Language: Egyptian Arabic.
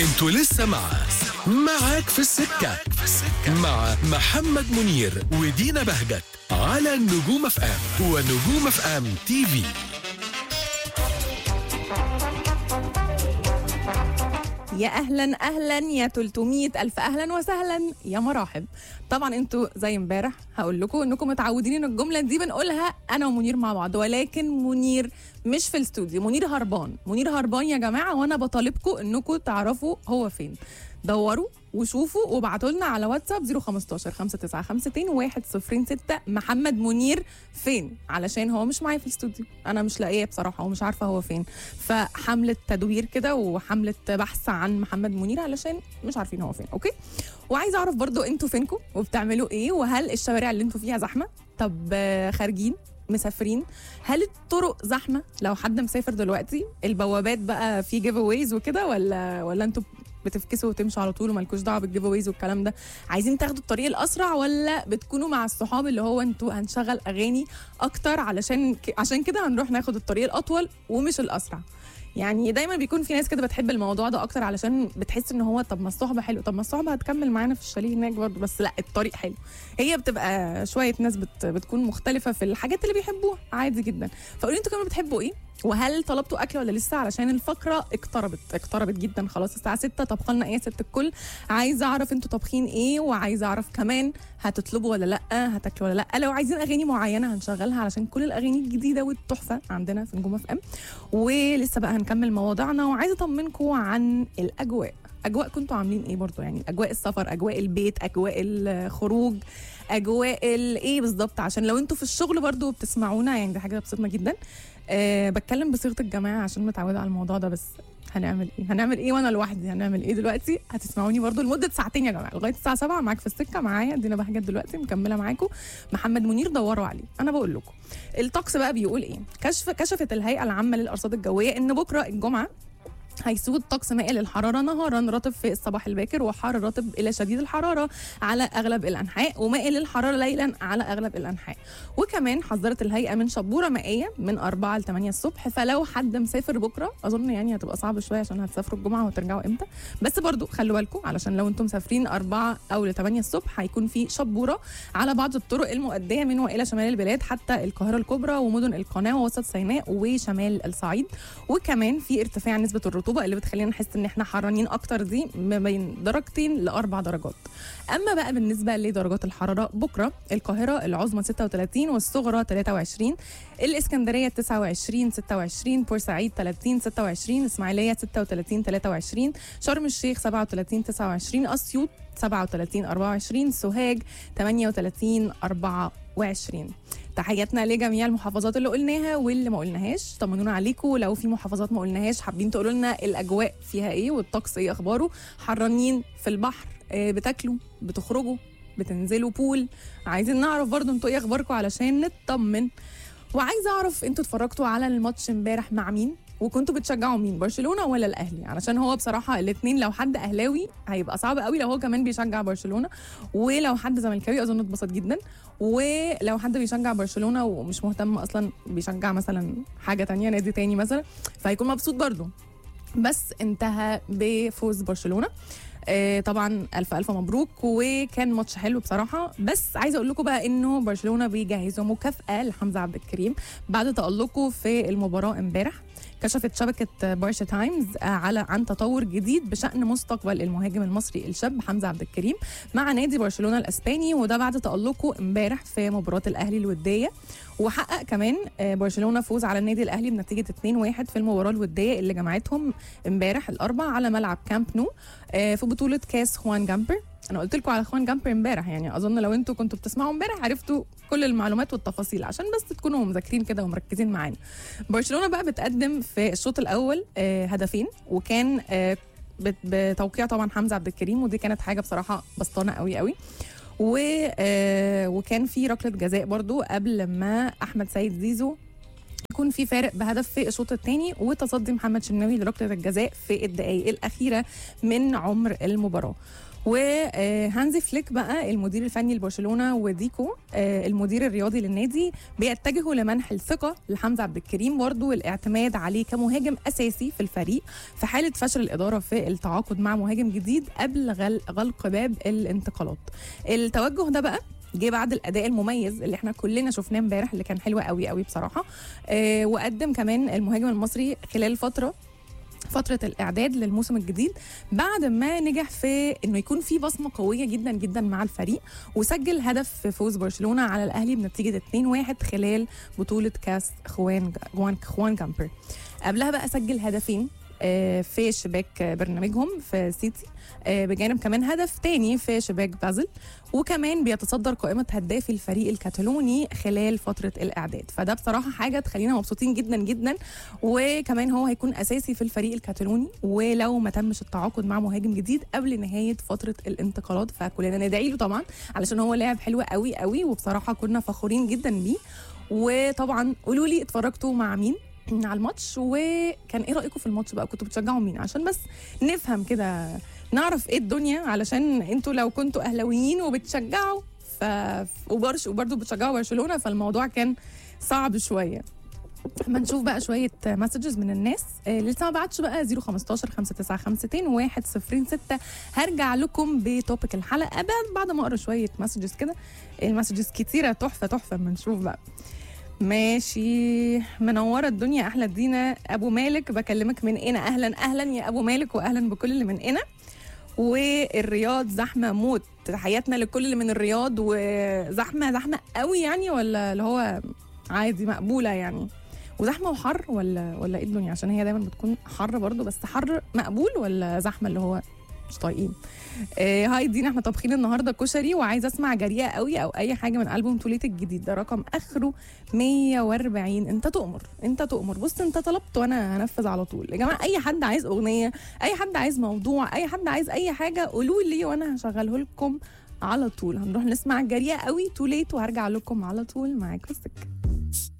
انتوا لسه مع معاك في السكة مع محمد منير ودينا بهجت على النجوم اف ام ونجوم اف ام تي في يا اهلا اهلا يا 300 الف اهلا وسهلا يا مراحب طبعا انتوا زي امبارح هقول لكم انكم متعودين ان الجمله دي بنقولها انا ومنير مع بعض ولكن منير مش في الاستوديو منير هربان منير هربان يا جماعه وانا بطالبكم انكم تعرفوا هو فين دوروا وشوفوا وابعتوا لنا على واتساب 015 5952 106 محمد منير فين علشان هو مش معايا في الاستوديو انا مش لاقيه بصراحه ومش عارفه هو فين فحمله تدوير كده وحمله بحث عن محمد منير علشان مش عارفين هو فين اوكي وعايزه اعرف برضو انتوا فينكم وبتعملوا ايه وهل الشوارع اللي انتوا فيها زحمه طب آه، خارجين مسافرين هل الطرق زحمه لو حد مسافر دلوقتي البوابات بقى في جيف اويز وكده ولا ولا انتوا بتفكسوا وتمشوا على طول ومالكوش دعوه بالجيف اويز والكلام ده عايزين تاخدوا الطريق الاسرع ولا بتكونوا مع الصحاب اللي هو انتوا هنشغل اغاني اكتر علشان ك... عشان كده هنروح ناخد الطريق الاطول ومش الاسرع يعني دايما بيكون في ناس كده بتحب الموضوع ده اكتر علشان بتحس ان هو طب ما الصحبه حلو طب ما الصحبه هتكمل معانا في الشاليه هناك برضه بس لا الطريق حلو هي بتبقى شويه ناس بت بتكون مختلفه في الحاجات اللي بيحبوها عادي جدا فقولوا انتوا كمان بتحبوا ايه وهل طلبتوا اكل ولا لسه علشان الفقره اقتربت اقتربت جدا خلاص الساعه 6 طبخ لنا ايه يا ست الكل عايزه اعرف انتوا طابخين ايه وعايزه اعرف كمان هتطلبوا ولا لا هتاكلوا ولا لا لو عايزين اغاني معينه هنشغلها علشان كل الاغاني الجديده والتحفه عندنا في نجوم اف ام ولسه بقى هنكمل مواضيعنا وعايزه اطمنكم عن الاجواء اجواء كنتوا عاملين ايه برضو يعني اجواء السفر اجواء البيت اجواء الخروج اجواء الايه بالظبط عشان لو انتوا في الشغل برضو بتسمعونا يعني دي حاجه بتبسطنا جدا أه بتكلم بصيغه الجماعه عشان متعوده على الموضوع ده بس هنعمل ايه هنعمل ايه وانا لوحدي هنعمل ايه دلوقتي هتسمعوني برضو لمده ساعتين يا جماعه لغايه الساعه 7 معاك في السكه معايا دينا بهجت دلوقتي مكمله معاكم محمد منير دوروا عليه انا بقول لكم الطقس بقى بيقول ايه كشف كشفت الهيئه العامه للارصاد الجويه ان بكره الجمعه هيسود طقس مائل الحرارة نهارا رطب في الصباح الباكر وحار رطب إلى شديد الحرارة على أغلب الأنحاء ومائل الحرارة ليلا على أغلب الأنحاء وكمان حذرت الهيئة من شبورة مائية من 4 ل 8 الصبح فلو حد مسافر بكرة أظن يعني هتبقى صعبة شوية عشان هتسافروا الجمعة وترجعوا إمتى بس برضو خلوا بالكم علشان لو أنتم مسافرين 4 أو ل 8 الصبح هيكون في شبورة على بعض الطرق المؤدية من وإلى شمال البلاد حتى القاهرة الكبرى ومدن القناة ووسط سيناء وشمال الصعيد وكمان في ارتفاع نسبة الرطوبة اللي بتخلينا نحس ان احنا حرانين اكتر دي ما بين درجتين لاربع درجات اما بقى بالنسبة لدرجات الحرارة بكرة القاهرة العظمى 36 والصغرى 23 الاسكندرية 29 26 بورسعيد 30 26 اسماعيلية 36 23 شرم الشيخ 37 29 اسيوط 37 24 سوهاج 38 24 تحياتنا لجميع المحافظات اللي قلناها واللي ما قلناهاش طمنونا عليكم لو في محافظات ما قلناهاش حابين تقولوا لنا الاجواء فيها ايه والطقس ايه اخباره حرانين في البحر آه، بتاكلوا بتخرجوا بتنزلوا بول عايزين نعرف برضو انتوا ايه اخباركم علشان نطمن وعايزه اعرف انتوا اتفرجتوا على الماتش امبارح مع مين وكنتوا بتشجعوا مين برشلونه ولا الاهلي علشان هو بصراحه الاثنين لو حد اهلاوي هيبقى صعب قوي لو هو كمان بيشجع برشلونه ولو حد زملكاوي اظن اتبسط جدا ولو حد بيشجع برشلونه ومش مهتم اصلا بيشجع مثلا حاجه تانية نادي تاني مثلا فهيكون مبسوط برضه بس انتهى بفوز برشلونه آه، طبعا الف الف مبروك وكان ماتش حلو بصراحه بس عايزه اقول لكم بقى انه برشلونه بيجهزوا مكافاه لحمزه عبد الكريم بعد تالقه في المباراه امبارح كشفت شبكة بارشا تايمز على عن تطور جديد بشأن مستقبل المهاجم المصري الشاب حمزة عبد الكريم مع نادي برشلونة الأسباني وده بعد تألقه امبارح في مباراة الأهلي الودية وحقق كمان آه، برشلونة فوز على النادي الأهلي بنتيجة 2-1 في المباراة الودية اللي جمعتهم امبارح الأربع على ملعب كامب نو آه، في بطولة كاس خوان جامبر انا قلت لكم على خوان جامبر امبارح يعني اظن لو انتوا كنتوا بتسمعوا امبارح عرفتوا كل المعلومات والتفاصيل عشان بس تكونوا مذاكرين كده ومركزين معانا برشلونه بقى بتقدم في الشوط الاول آه، هدفين وكان آه، بت- بتوقيع طبعا حمزه عبد الكريم ودي كانت حاجه بصراحه بسطانه قوي قوي و آه، وكان في ركله جزاء برضو قبل ما احمد سيد زيزو يكون في فارق بهدف في الشوط الثاني وتصدي محمد شناوي لركله الجزاء في الدقائق الاخيره من عمر المباراه وهانزي فليك بقى المدير الفني لبرشلونه وديكو آه، المدير الرياضي للنادي بيتجهوا لمنح الثقه لحمزه عبد الكريم برضه والاعتماد عليه كمهاجم اساسي في الفريق في حاله فشل الاداره في التعاقد مع مهاجم جديد قبل غل- غلق باب الانتقالات. التوجه ده بقى جه بعد الاداء المميز اللي احنا كلنا شفناه امبارح اللي كان حلو قوي قوي بصراحه آه وقدم كمان المهاجم المصري خلال فتره فترة الإعداد للموسم الجديد بعد ما نجح في إنه يكون في بصمة قوية جدا جدا مع الفريق وسجل هدف في فوز برشلونة على الأهلي بنتيجة 2-1 خلال بطولة كاس خوان خوان خوان جامبر قبلها بقى سجل هدفين آه، في شباك برنامجهم في سيتي آه، بجانب كمان هدف تاني في شباك بازل وكمان بيتصدر قائمة هدافي الفريق الكتالوني خلال فترة الإعداد فده بصراحة حاجة تخلينا مبسوطين جدا جدا وكمان هو هيكون أساسي في الفريق الكتالوني ولو ما تمش التعاقد مع مهاجم جديد قبل نهاية فترة الانتقالات فكلنا ندعي له طبعا علشان هو لاعب حلو قوي قوي وبصراحة كنا فخورين جدا بيه وطبعا قولوا لي اتفرجتوا مع مين على الماتش وكان ايه رايكم في الماتش بقى كنتوا بتشجعوا مين عشان بس نفهم كده نعرف ايه الدنيا علشان انتوا لو كنتوا اهلاويين وبتشجعوا ف وبرش وبرضه بتشجعوا برشلونه فالموضوع كان صعب شويه اما نشوف بقى شويه مسجز من الناس آه، اللي لسه ما بعتش بقى 015 595 106 هرجع لكم بتوبيك الحلقه بعد بعد ما اقرا شويه مسجز كده المسجز كتيره تحفه تحفه اما نشوف بقى ماشي منوره الدنيا احلى دينا ابو مالك بكلمك من هنا اهلا اهلا يا ابو مالك واهلا بكل اللي من هنا والرياض زحمه موت تحياتنا لكل اللي من الرياض وزحمه زحمه قوي يعني ولا اللي هو عادي مقبوله يعني وزحمه وحر ولا ولا ايه الدنيا عشان هي دايما بتكون حر برضو بس حر مقبول ولا زحمه اللي هو مش طايقين آه هاي دينا احنا طابخين النهارده كشري وعايزه اسمع جريئه قوي او اي حاجه من البوم توليت الجديد ده رقم اخره 140 انت تؤمر انت تؤمر بص انت طلبت وانا هنفذ على طول يا جماعه اي حد عايز اغنيه اي حد عايز موضوع اي حد عايز اي حاجه قولوا لي وانا هشغله لكم على طول هنروح نسمع جريئه قوي توليت وهرجع لكم على طول معاك في السكه